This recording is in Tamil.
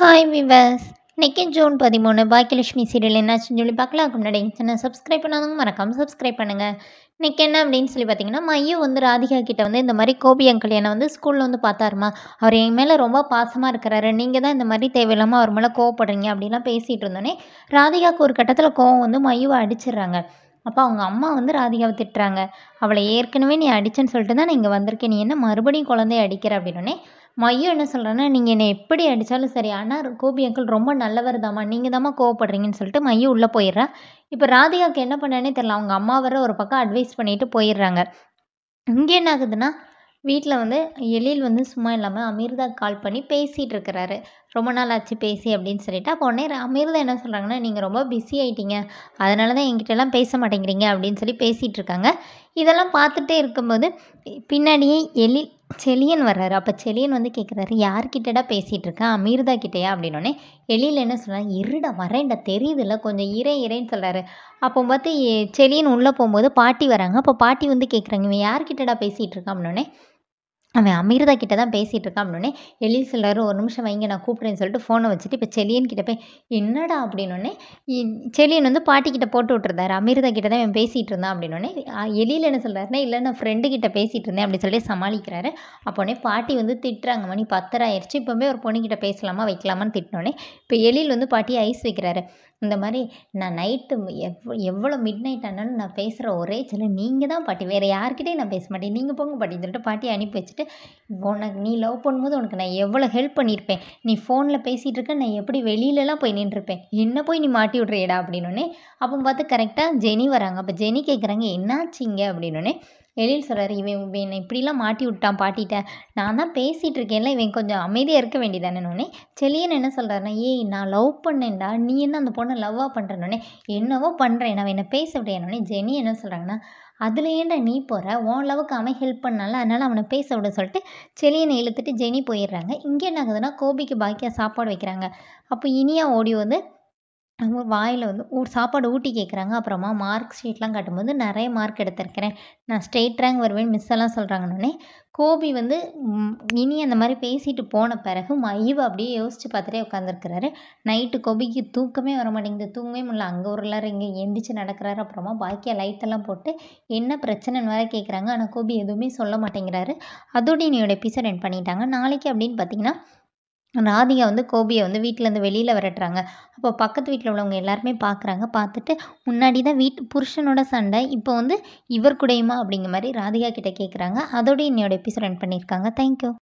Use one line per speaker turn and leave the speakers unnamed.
ஹாய் விவர்ஸ் இன்னைக்கு ஜூன் பதிமூணு பாக்கியலட்சுமி சீரியல் என்னாச்சுன்னு சொல்லி பார்க்கலாம் அதுக்கு முன்னாடி சேனல் சப்ஸ்கிரைப் பண்ணாதவங்க மறக்காமல் சப்ஸ்கிரைப் பண்ணுங்கள் இன்னைக்கு என்ன அப்படின்னு சொல்லி பார்த்தீங்கன்னா மையம் வந்து ராதிகா கிட்ட வந்து இந்த மாதிரி கோபி அங்கிள் என்னை வந்து ஸ்கூலில் வந்து பார்த்தாருமா அவர் என் மேலே ரொம்ப பாசமாக இருக்கிறாரு நீங்கள் தான் இந்த மாதிரி தேவையில்லாமல் அவர் மேலே கோவப்படுறீங்க அப்படிலாம் பேசிகிட்டு இருந்தோன்னே ராதிகாவுக்கு ஒரு கட்டத்தில் கோவம் வந்து மையுவை அடிச்சிடுறாங்க அப்போ அவங்க அம்மா வந்து ராதிகாவை திட்டுறாங்க அவளை ஏற்கனவே நீ அடிச்சேன்னு சொல்லிட்டு தான் நான் இங்கே வந்திருக்கேன் நீ என்ன மறுபடியும் குழந்தைய அடிக்கிற அப்படின்னோடனே மையம் என்ன சொல்கிறேன்னா நீங்கள் என்னை எப்படி அடித்தாலும் சரி ஆனால் கோபி அங்கிள் ரொம்ப நல்லவர் தாம்மா நீங்கள் தாம்மா கோவப்படுறீங்கன்னு சொல்லிட்டு மையம் உள்ளே போயிடுறா இப்போ ராதிகாவுக்கு என்ன பண்ணேனே தெரில அவங்க அம்மா வர ஒரு பக்கம் அட்வைஸ் பண்ணிட்டு போயிடுறாங்க இங்கே என்ன ஆகுதுன்னா வீட்டில் வந்து எழில் வந்து சும்மா இல்லாமல் அமிர்தா கால் பண்ணி பேசிகிட்டு இருக்கிறாரு ரொம்ப நாள் ஆச்சு பேசி அப்படின்னு சொல்லிட்டு அப்போ உடனே அமிர்தா என்ன சொல்கிறாங்கன்னா நீங்கள் ரொம்ப பிஸி ஆயிட்டீங்க அதனால தான் என்கிட்டலாம் பேச மாட்டேங்கிறீங்க அப்படின்னு சொல்லி பேசிகிட்டு இருக்காங்க இதெல்லாம் பார்த்துட்டே இருக்கும்போது பின்னாடியே எழில் செலியன் வர்றாரு அப்போ செலியன் வந்து கேட்குறாரு யார்கிட்டடா பேசிகிட்டு இருக்கா அமிர்தா கிட்டேயா அப்படின்னோடனே எழில் என்ன சொல்கிறாங்க இருடா வரேன்டா தெரியுதுல்ல கொஞ்சம் இறை இறைன்னு சொல்கிறாரு அப்போ பார்த்து எ- செலியன் உள்ளே போகும்போது பாட்டி வராங்க அப்போ பாட்டி வந்து கேட்குறாங்க இவன் யார்கிட்டடா பேசிகிட்டு இருக்கான் அப்படின்னோடனே அவன் அமிர்தா கிட்ட தான் பேசிகிட்டு இருக்கான் அப்படின்னே எழில் சொல்கிறாரு ஒரு நிமிஷம் வைங்க நான் கூப்பிட்றேன்னு சொல்லிட்டு ஃபோனை வச்சுட்டு இப்போ செலியன் கிட்ட போய் என்னடா அப்படின்னோடனே செலியன் வந்து பாட்டி கிட்ட போட்டு விட்டுருந்தாரு அமிர்தா கிட்ட தான் இவன் பேசிகிட்டு இருந்தான் அப்படின்னோடனே எழில் என்ன சொல்கிறாருன்னா இல்லை நான் ஃப்ரெண்டு கிட்ட பேசிகிட்டு இருந்தேன் அப்படி சொல்லிட்டு சமாளிக்கிறாரு அப்போனே பாட்டி வந்து திட்டுறாங்க மணி பத்தரை ஆயிடுச்சு இப்போவே ஒரு பொண்ணுக்கிட்ட பேசலாமா வைக்கலாமான்னு திட்டினோடனே இப்போ எழில் வந்து பாட்டி ஐஸ் வைக்கிறாரு இந்த மாதிரி நான் நைட்டு எவ் எவ்வளோ மிட் நைட் ஆனாலும் நான் பேசுகிற ஒரே சொல்ல நீங்கள் தான் பாட்டி வேறு யார்கிட்டயும் நான் பேச மாட்டேன் நீங்கள் போங்க பாட்டின்னு சொல்லிட்டு பாட்டி அனுப்பி வச்சுட்டு உனக்கு நீ லவ் பண்ணும்போது உனக்கு நான் எவ்வளோ ஹெல்ப் பண்ணியிருப்பேன் நீ ஃபோனில் பேசிகிட்டு இருக்க நான் எப்படி வெளியிலலாம் போய் நின்றுருப்பேன் என்ன போய் நீ மாட்டி விட்றியடா அப்படின்னோடனே அப்போ பார்த்து கரெக்டாக ஜெனி வராங்க அப்போ ஜெனி கேட்குறாங்க என்னாச்சிங்க அப்படின்னோடனே எழில் சொல்கிறாரு இவன் இவன் என்னை இப்படிலாம் மாட்டி விட்டான் பாட்டிட்ட நான் தான் பேசிகிட்டு இருக்கேன்ல இவன் கொஞ்சம் அமைதியாக இருக்க வேண்டியதானே செலியன் என்ன சொல்கிறாருன்னா ஏய் நான் லவ் பண்ணேன்டா நீ என்ன அந்த பொண்ணை லவ்வாக பண்ணுறனோடனே என்னவோ பண்ணுறேன் நான் என்னை பேச விடையானோடனே ஜெனி என்ன சொல்கிறாங்கன்னா அதில் ஏன்டா நீ போகிற உன் லவ்வுக்கு அவன் ஹெல்ப் பண்ணால அதனால் அவனை பேச விட சொல்லிட்டு செலியனை இழுத்துட்டு ஜெனி போயிடுறாங்க இங்கே என்ன ஆகுதுன்னா கோபிக்கு பாக்கியா சாப்பாடு வைக்கிறாங்க அப்போ இனியா ஓடி வந்து அவங்க வாயில் வந்து ஊ சாப்பாடு ஊட்டி கேட்குறாங்க அப்புறமா மார்க் ஷீட்லாம் காட்டும்போது நிறைய மார்க் எடுத்திருக்கிறேன் நான் ஸ்டேட் ரேங்க் வருவேன் மிஸ் எல்லாம் சொல்கிறாங்கன்னொடனே கோபி வந்து ம், இனி அந்த மாதிரி பேசிட்டு போன பிறகு மைவ் அப்படியே யோசிச்சு பார்த்துட்டே உட்காந்துருக்கிறாரு நைட்டு கோபிக்கு தூக்கமே வர மாட்டேங்குது தூங்கவே முடியல அங்கே ஒரு எல்லாரும் இங்கே எந்திரிச்சு நடக்கிறாரு அப்புறமா பாக்கியா லைட்டெல்லாம் போட்டு என்ன பிரச்சனைன்னு வேற கேட்குறாங்க ஆனால் கோபி எதுவுமே சொல்ல மாட்டேங்கிறாரு அதோட என்னோட எபிசோட் என் பண்ணிட்டாங்க நாளைக்கு அப்படின்னு பார்த்தீங்கன்னா ராதிகா வந்து கோபியை வந்து வீட்டிலேருந்து வெளியில் விரட்டுறாங்க அப்போ பக்கத்து வீட்டில் உள்ளவங்க எல்லாருமே பார்க்குறாங்க பார்த்துட்டு முன்னாடி தான் வீட்டு புருஷனோட சண்டை இப்போ வந்து இவர் கூடயுமா அப்படிங்கிற மாதிரி ராதிகா கிட்ட கேட்குறாங்க அதோட என்னோட எபிசோட் என் பண்ணியிருக்காங்க தேங்க்யூ